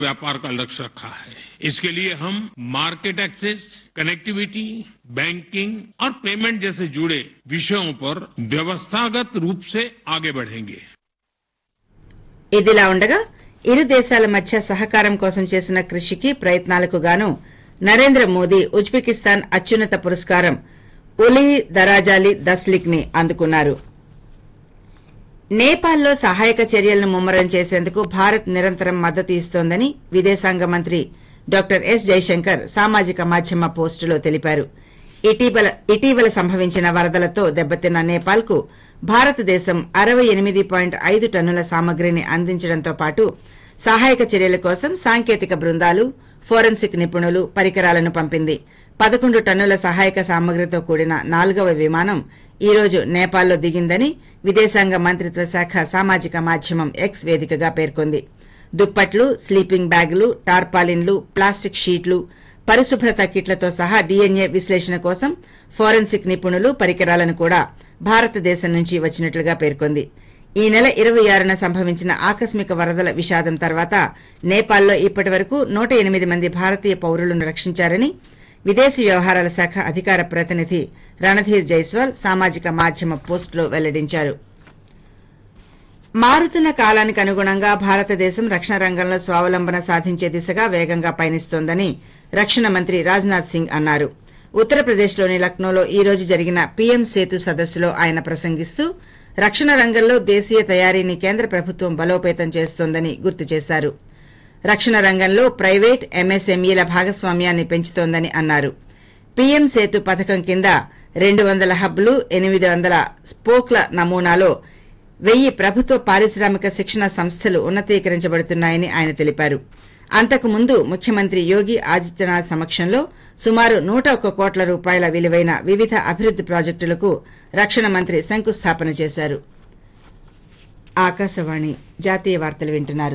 व्यापार का लक्ष्य रखा है इसके लिए हम मार्केट एक्सेस कनेक्टिविटी बैंकिंग और पेमेंट जैसे जुड़े विषयों पर व्यवस्थागत रूप से आगे बढ़ेंगे ఇదిలా ఉండగా ఇరు దేశాల మధ్య సహకారం కోసం చేసిన కృషికి ప్రయత్నాలకు గాను నరేంద్ర మోదీ ఉజ్బెకిస్తాన్ అత్యున్నత పురస్కారం ఉలీ దరాజాలి దస్లిక్ ని అందుకున్నారు నేపాల్లో సహాయక చర్యలను ముమ్మరం చేసేందుకు భారత్ నిరంతరం మద్దతు ఇస్తోందని విదేశాంగ మంత్రి డాక్టర్ ఎస్ జైశంకర్ సామాజిక మాధ్యమ పోస్టులో తెలిపారు ఇటీవల ఇటీవల సంభవించిన వరదలతో దెబ్బతిన్న నేపాల్కు భారతదేశం అరవై ఎనిమిది పాయింట్ ఐదు టన్నుల సామగ్రిని అందించడంతో పాటు సహాయక చర్యల కోసం సాంకేతిక బృందాలు ఫోరెన్సిక్ నిపుణులు పరికరాలను పంపింది పదకొండు టన్నుల సహాయక సామగ్రితో కూడిన నాలుగవ విమానం ఈ రోజు నేపాల్లో దిగిందని విదేశాంగ మంత్రిత్వ శాఖ సామాజిక మాధ్యమం ఎక్స్ వేదికగా పేర్కొంది దుప్పట్లు స్లీపింగ్ బ్యాగులు టార్పాలిన్లు ప్లాస్టిక్ షీట్లు పరిశుభ్రత కిట్లతో సహా డీఎన్ఏ విశ్లేషణ కోసం ఫోరెన్సిక్ నిపుణులు పరికరాలను కూడా భారతదేశం నుంచి వచ్చినట్లుగా పేర్కొంది ఈ నెల ఇరవై ఆరున సంభవించిన ఆకస్మిక వరదల విషాదం తర్వాత నేపాల్లో ఇప్పటి వరకు నూట ఎనిమిది మంది భారతీయ పౌరులను రక్షించారని విదేశీ వ్యవహారాల శాఖ అధికార ప్రతినిధి రణధీర్ జైస్వాల్ సామాజిక మాధ్యమ పోస్టులో వెల్లడించారు మారుతున్న కాలానికి అనుగుణంగా భారతదేశం రక్షణ రంగంలో స్వావలంబన సాధించే దిశగా వేగంగా పయనిస్తోందని రక్షణ మంత్రి రాజ్నాథ్ సింగ్ అన్నారు ఉత్తరప్రదేశ్లోని లక్నోలో ఈ రోజు జరిగిన పీఎం సేతు సదస్సులో ఆయన ప్రసంగిస్తూ రక్షణ రంగంలో దేశీయ తయారీని కేంద్ర ప్రభుత్వం బలోపేతం చేస్తోందని గుర్తు చేశారు రక్షణ రంగంలో ప్రైవేట్ ఎంఎస్ఎంఈల భాగస్వామ్యాన్ని పెంచుతోందని అన్నారు పీఎం సేతు పథకం కింద రెండు వందల హబ్లు ఎనిమిది వందల స్పోక్ల నమూనాలో వెయ్యి ప్రభుత్వ పారిశ్రామిక శిక్షణ సంస్థలు ఉన్నతీకరించబడుతున్నాయని ఆయన తెలిపారు అంతకు ముందు ముఖ్యమంత్రి యోగి ఆదిత్యనాథ్ సమక్షంలో సుమారు నూట ఒక్క కోట్ల రూపాయల విలువైన వివిధ అభివృద్ది ప్రాజెక్టులకు రక్షణ మంత్రి శంకుస్థాపన చేశారు ఆకాశవాణి జాతీయ వార్తలు వింటున్నారు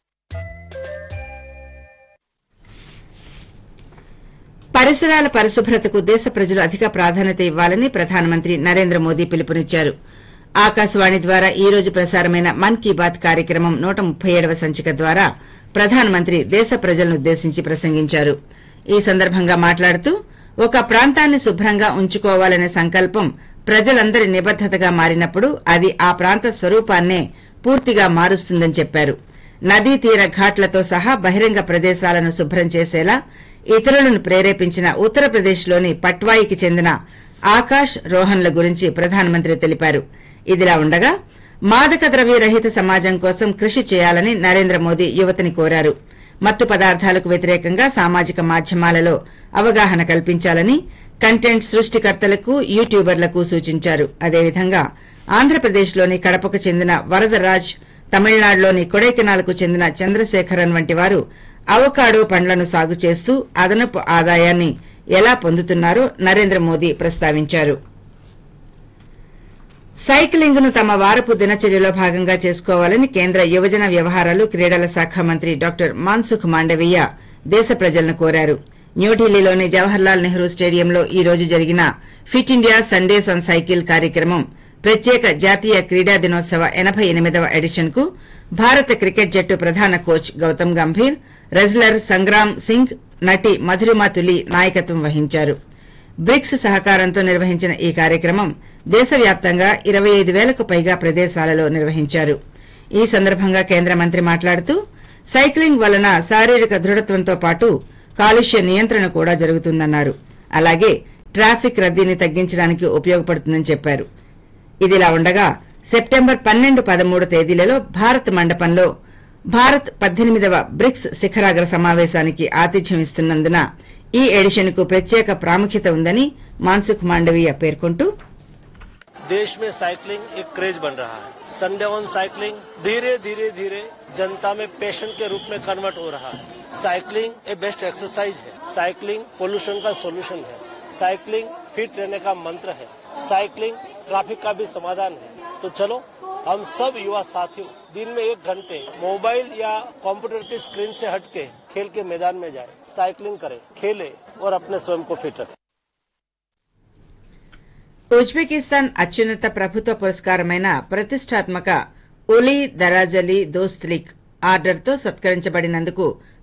పరిసరాల పరిశుభ్రతకు దేశ ప్రజలు అధిక ప్రాధాన్యత ఇవ్వాలని ప్రధానమంత్రి నరేంద్ర మోదీ పిలుపునిచ్చారు ఆకాశవాణి ద్వారా ఈ రోజు ప్రసారమైన మన్ కీ బాత్ కార్యక్రమం నూట ముప్పై ఏడవ సంచిక ద్వారా ప్రధానమంత్రి దేశ ప్రజలను ఉద్దేశించి ప్రసంగించారు ఈ సందర్భంగా మాట్లాడుతూ ఒక ప్రాంతాన్ని శుభ్రంగా ఉంచుకోవాలనే సంకల్పం ప్రజలందరి నిబద్దతగా మారినప్పుడు అది ఆ ప్రాంత స్వరూపాన్నే పూర్తిగా మారుస్తుందని చెప్పారు నదీ తీర ఘాట్లతో సహా బహిరంగ ప్రదేశాలను శుభ్రం చేసేలా ఇతరులను ప్రేరేపించిన ఉత్తరప్రదేశ్లోని పట్వాయికి చెందిన ఆకాష్ రోహన్ల గురించి ప్రధానమంత్రి తెలిపారు ఇదిలా ఉండగా మాదక ద్రవ్య రహిత సమాజం కోసం కృషి చేయాలని నరేంద్ర మోదీ యువతని కోరారు మత్తు పదార్థాలకు వ్యతిరేకంగా సామాజిక మాధ్యమాలలో అవగాహన కల్పించాలని కంటెంట్ సృష్టికర్తలకు యూట్యూబర్లకు సూచించారు అదేవిధంగా ఆంధ్రప్రదేశ్లోని కడపకు చెందిన వరదరాజ్ తమిళనాడులోని కొడైకెనాల్కు చెందిన చంద్రశేఖరన్ వంటి వారు అవకాడో పండ్లను సాగు చేస్తూ అదనపు ఆదాయాన్ని ఎలా పొందుతున్నారో నరేంద్ర మోదీ ప్రస్తావించారు సైక్లింగ్ ను తమ వారపు దినచర్యలో భాగంగా చేసుకోవాలని కేంద్ర యువజన వ్యవహారాలు క్రీడల శాఖ మంత్రి డాక్టర్ మాన్సుఖ్ మాండవీయ దేశ ప్రజలను కోరారు న్యూఢిల్లీలోని జవహర్లాల్ నెహ్రూ స్టేడియంలో ఈ రోజు జరిగిన fit India Sundays on cycle కార్యక్రమం ప్రత్యేక జాతీయ క్రీడా దినోత్సవ ఎనబై ఎనిమిదవ ఎడిషన్ కు భారత క్రికెట్ జట్టు ప్రధాన కోచ్ గౌతమ్ గంభీర్ రెజ్లర్ సంగ్రామ్ సింగ్ నటి మధురిమా తులి నాయకత్వం వహించారు బ్రిక్స్ సహకారంతో నిర్వహించిన ఈ కార్యక్రమం దేశవ్యాప్తంగా ఇరవై ఐదు వేలకు పైగా ప్రదేశాలలో నిర్వహించారు ఈ సందర్భంగా కేంద్ర మంత్రి మాట్లాడుతూ సైక్లింగ్ వలన శారీరక దృఢత్వంతో పాటు కాలుష్య నియంత్రణ కూడా జరుగుతుందన్నారు అలాగే ట్రాఫిక్ రద్దీని తగ్గించడానికి ఉపయోగపడుతుందని చెప్పారు ఇదిలా ఉండగా సెప్టెంబర్ పన్నెండు పదమూడు తేదీలలో భారత్ మండపంలో భారత్ పద్దెనిమిదవ బ్రిక్స్ శిఖరాగ్ర సమావేశానికి ఆతిథ్యం ఇస్తున్నందున ఈ ఎడిషన్ కు ప్రత్యేక ప్రాముఖ్యత ఉందని మాన్సుఖ్ మాండవీయ పేర్కొంటూ देश में साइकिलिंग एक क्रेज बन रहा है संडे ऑन साइकिलिंग धीरे धीरे धीरे जनता में पैशन के रूप में कन्वर्ट हो रहा है साइकिलिंग ए बेस्ट एक्सरसाइज है साइकिलिंग पोल्यूशन का सोल्यूशन है साइकिलिंग फिट रहने का मंत्र है साइकिलिंग ट्रैफिक का भी समाधान है तो चलो हम सब युवा साथियों दिन में एक घंटे मोबाइल या कंप्यूटर की स्क्रीन से हटके खेल के मैदान में जाए साइकिलिंग करें खेले और अपने स्वयं को फिट रखें ఉజ్బెకిస్తాన్ అత్యున్నత ప్రభుత్వ పురస్కారమైన ప్రతిష్టాత్మక ఉలీ దరాజలీ దోస్త్లిక్ ఆర్డర్తో సత్కరించబడినందుకు